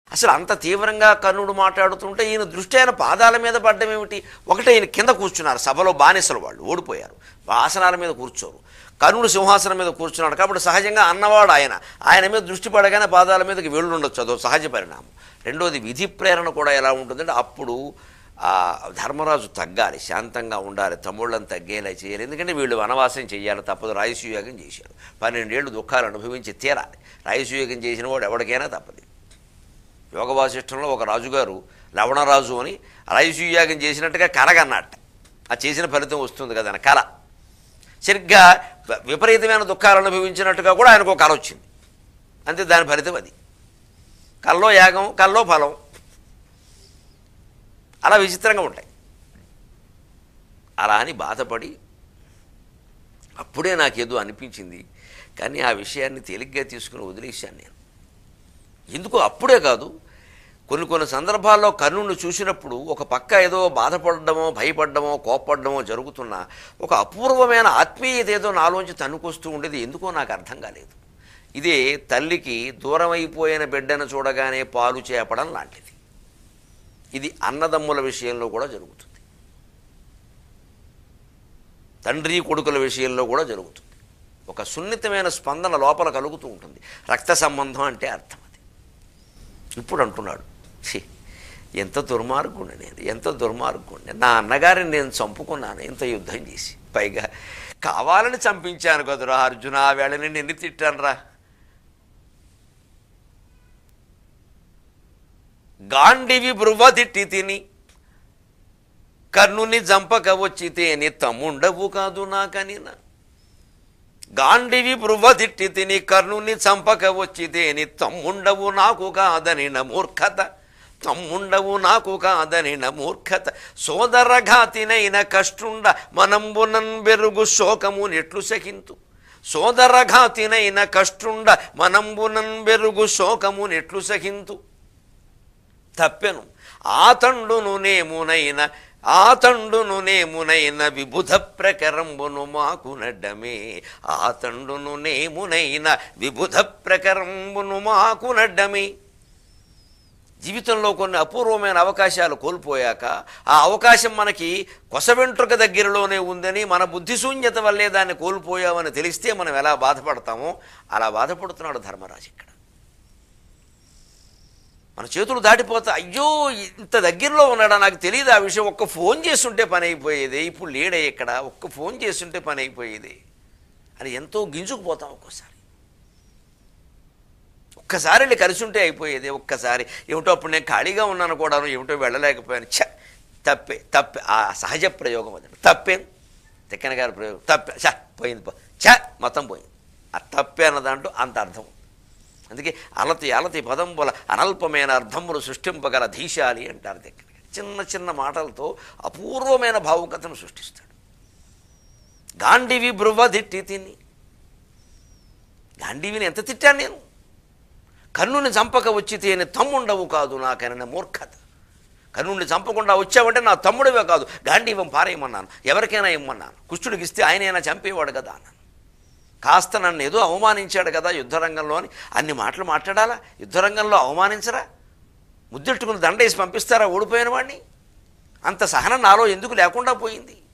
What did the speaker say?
అసలు అంత తీవ్రంగా కర్ణుడు మాట్లాడుతుంటే ఈయన దృష్టి ఆయన పాదాల మీద పడ్డం ఏమిటి ఒకటే ఈయన కింద కూర్చున్నారు సభలో బానిసలు వాళ్ళు ఓడిపోయారు ఆసనాల మీద కూర్చోరు కర్ణుడు సింహాసనం మీద కూర్చున్నాడు కాబట్టి సహజంగా అన్నవాడు ఆయన ఆయన మీద దృష్టి పడగానే పాదాల మీదకి వెళ్ళుండొచ్చు అదో సహజ పరిణామం రెండోది విధి ప్రేరణ కూడా ఎలా ఉంటుందంటే అప్పుడు ఆ ధర్మరాజు తగ్గాలి శాంతంగా ఉండాలి తమ్ముళ్ళని తగ్గేలా చేయాలి ఎందుకంటే వీళ్ళు వనవాసం చేయాలి తప్పదు రాయసూయాగం చేశారు పన్నెండేళ్ళు దుఃఖాలు అనుభవించి తీరాలి రాయసూయాగం చేసిన వాడు ఎవరికైనా తప్పదు యోగ వాసిష్టంలో ఒక రాజుగారు లవణరాజు అని రాయసూయాగం చేసినట్టుగా కలగన్నట్ట ఆ చేసిన ఫలితం వస్తుంది కదా అని కళ సరిగ్గా వ- విపరీతమైన దుఃఖాలు అనుభవించినట్టుగా కూడా ఆయనకు ఒక కళ వచ్చింది అంతే దాని ఫలితం అది కల్లో యాగం కల్లో ఫలం అలా విచిత్రంగా ఉంటాయి అలా అని బాధపడి అప్పుడే నాకేదో అనిపించింది కానీ ఆ విషయాన్ని తేలిగ్గా తీసుకుని వదిలేశాను నేను ఎందుకు అప్పుడే కాదు కొన్ని కొన్ని సందర్భాల్లో కర్ణుని చూసినప్పుడు ఒక పక్క ఏదో బాధపడడమో భయపడడమో కోప్పడడమో జరుగుతున్న ఒక అపూర్వమైన ఆత్మీయత ఏదో నాలోంచి తన్నుకొస్తూ ఉండేది ఎందుకో నాకు అర్థం కాలేదు ఇదే తల్లికి దూరమైపోయిన బిడ్డను చూడగానే పాలు చేపడం లాంటిది ఇది అన్నదమ్ముల విషయంలో కూడా జరుగుతుంది తండ్రి కొడుకుల విషయంలో కూడా జరుగుతుంది ఒక సున్నితమైన స్పందన లోపల కలుగుతూ ఉంటుంది రక్త సంబంధం అంటే అర్థం అది ఇప్పుడు అంటున్నాడు ఛీ ఎంత దుర్మార్గుండి నేను ఎంత దుర్మార్గుండి నా అన్నగారిని నేను చంపుకున్నాను ఇంత యుద్ధం చేసి పైగా కావాలని చంపించాను కదురా అర్జున ఆ వేళని నిన్ను తిట్టానురా గాండివి బృవ తిట్టి తిని కర్ణుని జంపక వచ్చితే నీ తమ్ముండవు కాదు నాకనినా గాండివి బృవ తిట్టి తిని కర్ణుని చంపక వచ్చితే నీ తమ్ముండవు నాకు కాదని మూర్ఖత తమ్ముండవు నాకు కాదని మూర్ఖత సోదరఘాతినైన కష్టుండ మనంబునన్ బెరుగు శోకము నెట్లు సహింతు సోదరఘాతినైన కష్టుండ మనంబునన్ బెరుగు శోకము నెట్లు సహింతు తప్పెను ఆ తండును నేమునైన ఆ తండును నేమునైన విబుధ ప్రకరంబును మాకు నడ్డమే ఆ తండును నేమునైన విబుధ ప్రకరంబును మాకు నడ్డమే జీవితంలో కొన్ని అపూర్వమైన అవకాశాలు కోల్పోయాక ఆ అవకాశం మనకి కొసవెంట్రుక దగ్గరలోనే ఉందని మన బుద్ధిశూన్యత వల్లే దాన్ని కోల్పోయామని తెలిస్తే మనం ఎలా బాధపడతామో అలా బాధపడుతున్నాడు ధర్మరాజు ఇక్కడ మన చేతులు దాటిపోతా అయ్యో ఇంత దగ్గరలో ఉన్నాడా నాకు తెలియదు ఆ విషయం ఒక్క ఫోన్ చేస్తుంటే పని అయిపోయేది ఇప్పుడు లేడే ఇక్కడ ఒక్క ఫోన్ చేస్తుంటే పని అయిపోయేది అని ఎంతో గింజుకుపోతాం ఒక్కోసారి ఒక్కసారి వెళ్ళి కలిసి ఉంటే అయిపోయేది ఒక్కసారి ఏమిటో అప్పుడు నేను ఖాళీగా ఉన్నాను కూడాను ఏమిటో వెళ్ళలేకపోయాను ఛ తప్పే తప్పే ఆ సహజ ప్రయోగం అది తప్పేం తిక్కన గారి ప్రయోగం తప్పే ఛ పోయింది పో ఛ మొత్తం పోయింది ఆ తప్పే అన్న దాంట్లో అంత అర్థం ఉంది. అందుకే అలతి అలతి పదంబుల అనల్పమైన అర్థములు సృష్టింపగల ధీశాలి అంటారు దగ్గర చిన్న చిన్న మాటలతో అపూర్వమైన భావుకతను సృష్టిస్తాడు గాండివి బృవ తిట్టి తిని గాంధీవిని ఎంత తిట్టాను నేను కర్ణుని చంపక వచ్చితే నీ తమ్ముండవు కాదు నాకైనా మూర్ఖత కర్ణుడిని చంపకుండా వచ్చావంటే నా తమ్ముడివే కాదు గాంధీవం పారేయమన్నాను ఎవరికైనా ఇమ్మన్నాను కుష్ఠుడికి ఇస్తే ఆయనైనా చంపేవాడు కదా అన్నాను కాస్త నన్ను ఏదో అవమానించాడు కదా యుద్ధరంగంలో అని అన్ని మాటలు మాట్లాడాలా యుద్ధరంగంలో అవమానించరా ముద్దెట్టుకుని దండేసి పంపిస్తారా ఓడిపోయిన వాడిని అంత సహనం నాలో ఎందుకు లేకుండా పోయింది